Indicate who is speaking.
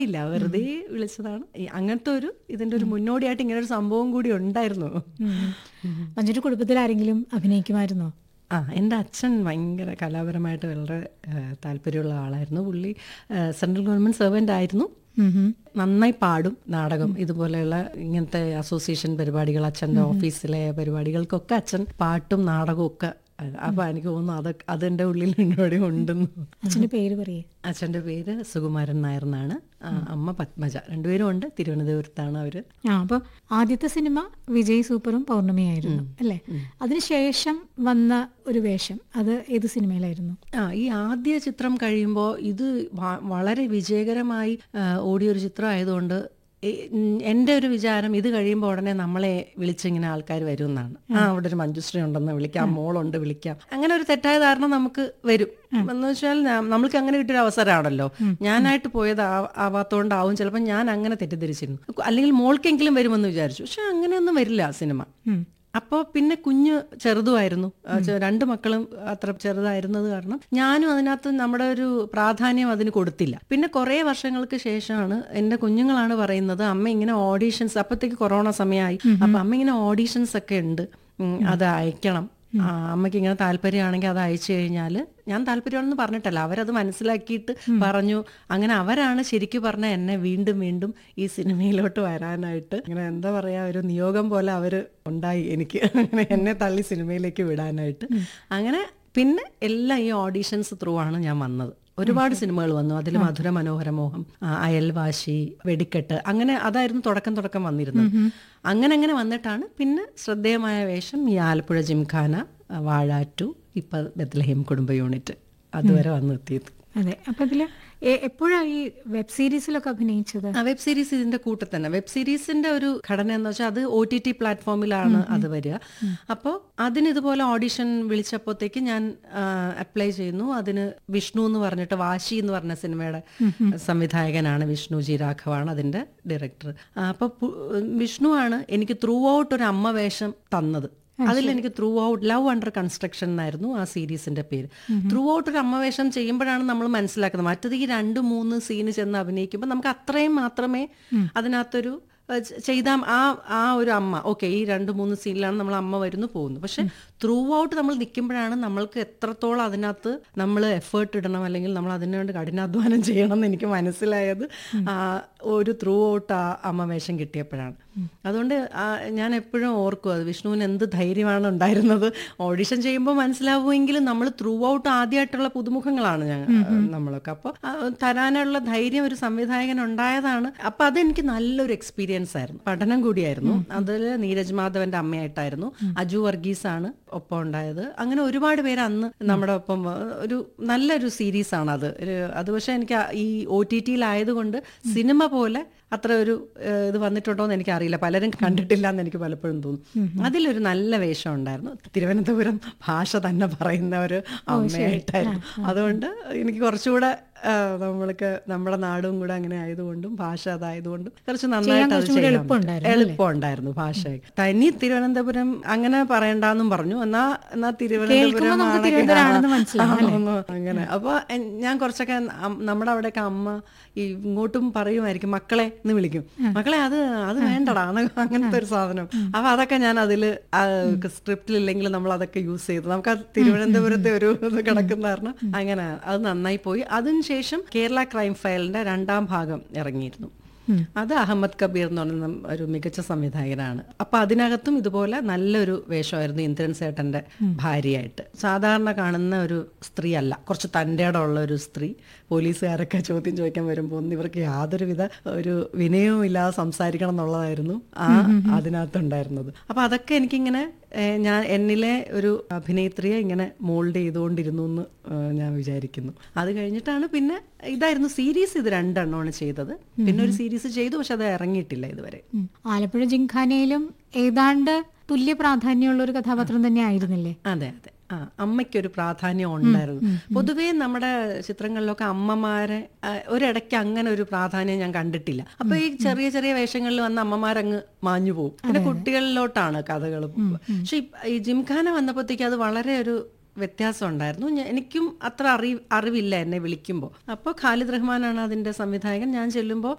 Speaker 1: ഇല്ല വെറുതെ വിളിച്ചതാണ് ഈ അങ്ങനത്തെ ഒരു ഇതിന്റെ ഒരു മുന്നോടിയായിട്ട് ഇങ്ങനെ ഒരു സംഭവം കൂടി ഉണ്ടായിരുന്നു
Speaker 2: മഞ്ജുന്റെ കുടുംബത്തിൽ ആരെങ്കിലും അഭിനയിക്കുമായിരുന്നോ
Speaker 1: ആ എൻ്റെ അച്ഛൻ ഭയങ്കര കലാപരമായിട്ട് വളരെ ആ, താല്പര്യമുള്ള ആളായിരുന്നു പുള്ളി ആ, സെൻട്രൽ ഗവൺമെന്റ് സെർവൻ്റ് ആയിരുന്നു നന്നായി പാടും നാടകം ഇതുപോലെയുള്ള ഇങ്ങനത്തെ അസോസിയേഷൻ പരിപാടികൾ അച്ഛൻ്റെ ഓഫീസിലെ പരിപാടികൾക്കൊക്കെ അച്ഛൻ പാട്ടും നാടകവും ഒക്കെ അപ്പൊ എനിക്ക് തോന്നുന്നു അത് അതെന്റെ ഉള്ളിൽ എന്നോട് ഉണ്ടെന്ന്
Speaker 2: അച്ഛന്റെ പേര് പറയേ
Speaker 1: അച്ഛൻ്റെ പേര് സുകുമാരൻ നായർ എന്നാണ് ആ, അമ്മ പത്മജ രണ്ടുപേരും ഉണ്ട് തിരുവനന്തപുരത്താണ് അവര്
Speaker 2: ആ അപ്പൊ ആദ്യത്തെ സിനിമ വിജയ് സൂപ്പറും പൗർണമിയായിരുന്നു അല്ലേ അതിനുശേഷം വന്ന ഒരു വേഷം അത് ഏത് സിനിമയിലായിരുന്നു
Speaker 1: ആ ഈ ആദ്യ ചിത്രം കഴിയുമ്പോൾ ഇത് വ- വളരെ വിജയകരമായി ആ, ഓടിയൊരു ചിത്രം ആയതുകൊണ്ട് എ- ഉം, എൻ്റെ ഒരു വിചാരം ഇത് കഴിയുമ്പോൾ ഉടനെ നമ്മളെ വിളിച്ചിങ്ങനെ ആൾക്കാർ വരും എന്നാണ് ആ അവിടെ ഒരു മഞ്ജുശ്രീ ഉണ്ടെന്ന് വിളിക്കാം മോളുണ്ട് വിളിക്കാം അങ്ങനെ ഒരു തെറ്റായ ധാരണ നമുക്ക് വരും എന്ന് വെച്ചാൽ ഞാ- നമ്മൾക്ക് അങ്ങനെ കിട്ടിയൊരു അവസരമാണല്ലോ ഞാനായിട്ട് പോയത് ആ- ആവാത്തോണ്ടാവും ചിലപ്പോൾ ഞാൻ അങ്ങനെ തെറ്റിദ്ധരിച്ചിരുന്നു അല്ലെങ്കിൽ മോൾക്കെങ്കിലും വരുമെന്ന് വിചാരിച്ചു പക്ഷെ അങ്ങനെയൊന്നും വരില്ല ആ സിനിമ അപ്പോൾ പിന്നെ കുഞ്ഞ് ചെറുതുമായിരുന്നു ആ, ചെ- രണ്ട് മക്കളും അത്ര ചെറുതായിരുന്നത് കാരണം ഞാനും അതിനകത്ത് നമ്മുടെ ഒരു പ്രാധാന്യം അതിന് കൊടുത്തില്ല പിന്നെ കുറേ വർഷങ്ങൾക്ക് ശേഷമാണ് എൻ്റെ കുഞ്ഞുങ്ങളാണ് പറയുന്നത് അമ്മ ഇങ്ങനെ ഓഡീഷൻസ് അപ്പോഴത്തേക്ക് കൊറോണ സമയമായി അപ്പം അമ്മ ഇങ്ങനെ ഓഡീഷൻസ് ഒക്കെ ഉണ്ട് ഉം, അത് അയക്കണം ആ, അമ്മയ്ക്ക് ഇങ്ങനെ താല്പര്യമാണെങ്കിൽ അത് അയച്ചു കഴിഞ്ഞാൽ ഞാൻ താല്പര്യമാണെന്ന് പറഞ്ഞിട്ടല്ല അവരത് മനസ്സിലാക്കിയിട്ട് പറഞ്ഞു അങ്ങനെ അവരാണ് ശരിക്കും പറഞ്ഞ എന്നെ വീണ്ടും വീണ്ടും ഈ സിനിമയിലോട്ട് വരാനായിട്ട് ഇങ്ങനെ എന്താ പറയാ ഒരു നിയോഗം പോലെ അവര് ഉണ്ടായി എനിക്ക് അങ്ങനെ എന്നെ തള്ളി സിനിമയിലേക്ക് വിടാനായിട്ട് അങ്ങനെ പിന്നെ എല്ലാം ഈ ഓഡീഷൻസ് ത്രൂ ആണ് ഞാൻ വന്നത് ഒരുപാട് സിനിമകൾ വന്നു അതിൽ മധുര മനോഹര മോഹം ആ, അയൽവാശി വെടിക്കെട്ട് അങ്ങനെ അതായിരുന്നു തുടക്കം തുടക്കം വന്നിരുന്നത് അങ്ങനെ അങ്ങനെ വന്നിട്ടാണ് പിന്നെ ശ്രദ്ധേയമായ വേഷം ഈ ആലപ്പുഴ ജിംഖാന ആ, വാഴാറ്റു ഇപ്പൊ ബത്ലഹേം കുടുംബ യൂണിറ്റ് അതുവരെ വന്നെത്തിയത്
Speaker 2: അതെ അപ്പൊ ഇതില് എപ്പോഴാ ഈ വെബ് സീരീസിലൊക്കെ അഭിനയിച്ചത്
Speaker 1: ആ വെബ് സീരീസ് ഇതിന്റെ കൂട്ടത്തിൽ തന്നെ വെബ് സീരീസിന്റെ ഒരു ഘടന എന്ന് വെച്ചാൽ അത് ഒ ടി ടി പ്ലാറ്റ്ഫോമിലാണ് അത് വരിക അപ്പോൾ അതിന് ഇതുപോലെ ഓഡിഷൻ വിളിച്ചപ്പോഴത്തേക്ക് ഞാൻ അപ്ലൈ ചെയ്യുന്നു അതിന് വിഷ്ണു എന്ന് പറഞ്ഞിട്ട് വാശി എന്ന് പറഞ്ഞ സിനിമയുടെ സംവിധായകനാണ് വിഷ്ണു ജി രാഘവാണ് അതിന്റെ ഡയറക്ടർ അപ്പോൾ വിഷ്ണു ആണ് എനിക്ക് ത്രൂ ഔട്ട് ഒരു അമ്മ വേഷം തന്നത് അതിൽ എനിക്ക് through out love under construction എന്നായിരുന്നു ആ സീരീസിന്റെ പേര് ത്രൂ ഔട്ട് ഒരു അമ്മവേഷം ചെയ്യുമ്പോഴാണ് നമ്മൾ മനസ്സിലാക്കുന്നത് മറ്റത് ഈ രണ്ട് മൂന്ന് സീന് ചെന്ന് അഭിനയിക്കുമ്പോൾ നമുക്ക് അത്രയും മാത്രമേ അതിനകത്തൊരു ഏഹ്, ചെ- ചെയ്ത ആ ആ ഒരു അമ്മ ഓക്കെ ഈ രണ്ട് മൂന്ന് സീനിലാണ് നമ്മൾ അമ്മ വരുന്നു പോകുന്നു പക്ഷെ ത്രൂ ഔട്ട് നമ്മൾ നിൽക്കുമ്പോഴാണ് നമ്മൾക്ക് എത്രത്തോളം അതിനകത്ത് നമ്മൾ എഫേർട്ട് ഇടണം അല്ലെങ്കിൽ നമ്മൾ അതിനു വേണ്ടി കഠിനാധ്വാനം ചെയ്യണം എന്ന് എനിക്ക് മനസ്സിലായത് ആ ഒരു ത്രൂ ഔട്ട് ആ അമ്മ വേഷം കിട്ടിയപ്പോഴാണ് അതുകൊണ്ട് ആ, ഞാൻ എപ്പോഴും ഓർക്കും അത് വിഷ്ണുവിന് എന്ത് ധൈര്യമാണ് ഉണ്ടായിരുന്നത് ഓഡിഷൻ ചെയ്യുമ്പോൾ മനസ്സിലാവുമെങ്കിലും നമ്മൾ ത്രൂ ഔട്ട് ആദ്യമായിട്ടുള്ള പുതുമുഖങ്ങളാണ് ഞങ്ങൾ നമ്മളൊക്കെ അപ്പോൾ തരാനുള്ള ധൈര്യം ഒരു സംവിധായകൻ ഉണ്ടായതാണ് അപ്പൊ അതെനിക്ക് നല്ലൊരു എക്സ്പീരിയൻസ് ആയിരുന്നു പഠനം കൂടിയായിരുന്നു അതിൽ നീരജ് മാധവന്റെ അമ്മയായിട്ടായിരുന്നു അജു വർഗീസ് ആണ് ഒപ്പം ഉണ്ടായത് അങ്ങനെ ഒരുപാട് പേര് അന്ന് നമ്മുടെ ഒപ്പം വ- ഒരു നല്ലൊരു സീരീസ് ആണ് അത് ഒരു അത് പക്ഷേ എനിക്ക് ആ- ഈ ഒ ടി ടിയിലായതുകൊണ്ട് സിനിമ പോലെ അത്ര ഒരു ഏഹ്, ഇത് വന്നിട്ടുണ്ടോ എന്ന് എനിക്കറിയില്ല പലരും കണ്ടിട്ടില്ല എന്ന് എനിക്ക് പലപ്പോഴും തോന്നും അതിലൊരു നല്ല വേഷം ഉണ്ടായിരുന്നു തിരുവനന്തപുരം ഭാഷ തന്നെ പറയുന്ന ഒരു അമ്മയായിട്ടായിരുന്നു അതുകൊണ്ട് എനിക്ക് കുറച്ചുകൂടെ ആ, നമ്മൾക്ക് നമ്മുടെ നാടും കൂടെ അങ്ങനെ ആയതുകൊണ്ടും ഭാഷ അതായതുകൊണ്ടും കുറച്ച് നന്നായിട്ട് അത്
Speaker 2: കുറച്ചും കൂടി
Speaker 1: ചെയ്യാൻ
Speaker 2: എളുപ്പമുണ്ടായിരുന്നു,
Speaker 1: പറ്റും. എളുപ്പമുണ്ടായിരുന്നു ഭാഷ തനി തിരുവനന്തപുരം അങ്ങനെ പറയണ്ടെന്നും പറഞ്ഞു എന്നാ എന്നാ തിരുവനന്തപുരം
Speaker 2: കേൾക്കുമ്പോൾ നമുക്ക്
Speaker 1: ആണെങ്കിൽ
Speaker 2: തിരുവനന്തപുരമാണെന്ന്
Speaker 1: ആ,
Speaker 2: മനസ്സിലാവും, അല്ലേ?
Speaker 1: ആണെന്ന് അങ്ങനെ അപ്പൊ എൻ- ഞാൻ കുറച്ചൊക്കെ അം- നമ്മുടെ അവിടെയൊക്കെ അമ്മ ഈ ഇങ്ങോട്ടും പറയുമായിരിക്കും മക്കളെ എന്ന് വിളിക്കും മക്കളെ അത് അത് വേണ്ടടാ അത് അങ്ങനത്തെ ഒരു സാധനം അപ്പൊ അതൊക്കെ ഞാൻ അതില് സ്ക്രിപ്റ്റിൽ ഇല്ലെങ്കിൽ നമ്മൾ അതൊക്കെ യൂസ് ചെയ്തു നമുക്ക് ആ തിരുവനന്തപുരത്തെ ഒരു ഇത് കിടക്കുന്ന കാരണം അങ്ങനെ അത് നന്നായി പോയി അതിനുശേഷം കേരള ക്രൈം ഫയലിന്റെ രണ്ടാം ഭാഗം ഇറങ്ങിയിരുന്നു അത് അഹമ്മദ് കബീർ എന്ന് പറയുന്ന ഒരു മികച്ച സംവിധായകനാണ് അപ്പൊ അതിനകത്തും ഇതുപോലെ നല്ലൊരു വേഷമായിരുന്നു ഇന്ദ്രൻ സേട്ടന്റെ ഭാര്യയായിട്ട് സാധാരണ കാണുന്ന ഒരു സ്ത്രീ അല്ല കുറച്ച് തൻ്റെ ഉള്ള ഒരു സ്ത്രീ പോലീസുകാരൊക്കെ ചോദ്യം ചോദിക്കാൻ വരുമ്പോൾ ഒന്നും ഇവർക്ക് യാതൊരുവിധ ഒരു വിനയവും ഇല്ലാതെ സംസാരിക്കണം എന്നുള്ളതായിരുന്നു ആ അതിനകത്തുണ്ടായിരുന്നത് അപ്പൊ അതൊക്കെ എനിക്കിങ്ങനെ ഏഹ്, ഞാൻ എന്നിലെ ഒരു അഭിനേത്രിയെ ഇങ്ങനെ മോൾഡ് ചെയ്തുകൊണ്ടിരുന്നു എന്ന് ഏഹ്, ഞാൻ വിചാരിക്കുന്നു അത് കഴിഞ്ഞിട്ടാണ് പിന്നെ ഇതായിരുന്നു സീരീസ് ഇത് രണ്ടെണ്ണമാണ് ചെയ്തത് പിന്നെ ഒരു സീരീസ് ചെയ്തു പക്ഷെ അത് ഇറങ്ങിയിട്ടില്ല ഇതുവരെ
Speaker 2: ഉം. ആലപ്പുഴ ജിംഖാനയിലും ഏതാണ്ട് തുല്യ പ്രാധാന്യമുള്ള ഒരു കഥാപാത്രം തന്നെ ആയിരുന്നില്ലേ
Speaker 1: അതെ അതെ ആ അമ്മയ്ക്കൊരു പ്രാധാന്യം ഉണ്ടായിരുന്നു പൊതുവേ നമ്മുടെ ചിത്രങ്ങളിലൊക്കെ അമ്മമാരെ ആ, ഒരിടയ്ക്ക് അങ്ങനെ ഒരു പ്രാധാന്യം ഞാൻ കണ്ടിട്ടില്ല അപ്പൊ ഈ ചെറിയ ചെറിയ വേഷങ്ങളിൽ വന്ന അമ്മമാരങ്ങ് മാഞ്ഞു പോകും പിന്നെ കുട്ടികളിലോട്ടാണ് കഥകൾ പക്ഷെ ഈ ജിംഖാന വന്നപ്പോഴത്തേക്ക് അത് വളരെ ഒരു വ്യത്യാസം ഉണ്ടായിരുന്നു ഞ- എനിക്കും അത്ര അറി അറിവില്ല എന്നെ വിളിക്കുമ്പോൾ അപ്പോൾ ഖാലിദ് റഹ്മാനാണ് അതിന്റെ സംവിധായകൻ ഞാൻ ചെല്ലുമ്പോൾ